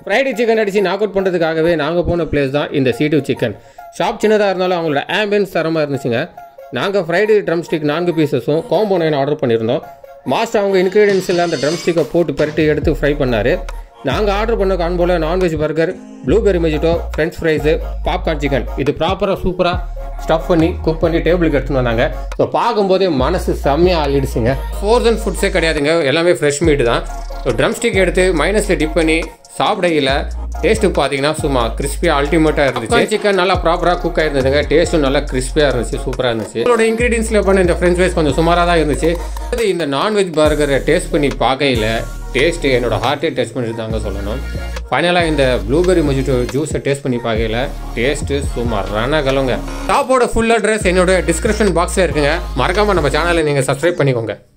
fried chicken அடித்து knock out பண்ணுறதுக்காகவே நாங்கள் போன பிளேஸ் தான் இந்த சீட்டு சிக்கன் ஷாப் சின்னதாக இருந்தாலும் அவங்களோட ஆம்பியன்ஸ் தரமாக இருந்துச்சுங்க நாங்கள் ஃப்ரைடு ட்ரம் ஸ்டிக் நான்கு பீசஸும் காம்போ நைன் ஆர்டர் பண்ணியிருந்தோம் மாஸ்டர் அவங்க இன்க்ரீடியன்ஸில் அந்த ட்ரம் ஸ்டிக்கை போட்டு பரட்டி எடுத்து ஃப்ரை பண்ணார் நாங்கள் ஆர்டர் பண்ண கான்போல non veg burger blueberry mojito french fries popcorn chicken இது ப்ராப்பராக சூப்பராக ஸ்டஃப் பண்ணி குக் பண்ணி டேபிளுக்கு எடுத்துன்னு வந்தாங்க ஸோ பார்க்கும்போதே மனசு செம்மையாக ஆகிடுச்சுங்க ஃபோர்சன் ஃபுட்ஸே கிடையாதுங்க எல்லாமே ஃப்ரெஷ் மீட் தான் ஸோ ட்ரம் ஸ்டிக் எடுத்து மைனஸில் டிப் பண்ணி சாப்பிடையில டேஸ்ட்டு பார்த்தீங்கன்னா சும்மா கிறிஸ்பியாக அல்டிமேட்டாக இருந்துச்சு சிக்கன் நல்லா ப்ராப்பராக குக் ஆயிருந்ததுங்க டேஸ்ட்டும் நல்லா கிறிஸ்பியாக இருந்துச்சு சூப்பராக இருந்துச்சு இதோட இன்க்ரீடியன்ஸில் பண்ண இந்த ஃப்ரெஞ்ச் ஃப்ரைஸ் கொஞ்சம் சுமாராக தான் இருந்துச்சு அது இந்த நான்வெஜ் பர்கரை டேஸ்ட் பண்ணி பார்க்கையில் டேஸ்ட்டு என்னோட ஹார்ட்டே டேஸ்ட் பண்ணிட்டு தாங்க சொல்லணும் ஃபைனலாக இந்த ப்ளூபெரி மொஜிட்டோ ஜூஸை டேஸ்ட் பண்ணி பார்க்கையில் டேஸ்ட்டு சும்மா ரணகலங்க டாப்போட ஃபுல் அட்ரஸ் என்னோட டிஸ்கிரிப்ஷன் பாக்ஸில் இருக்குங்க மறக்காமல் நம்ம சேனலை நீங்கள் சப்ஸ்கிரைப் பண்ணிக்கோங்க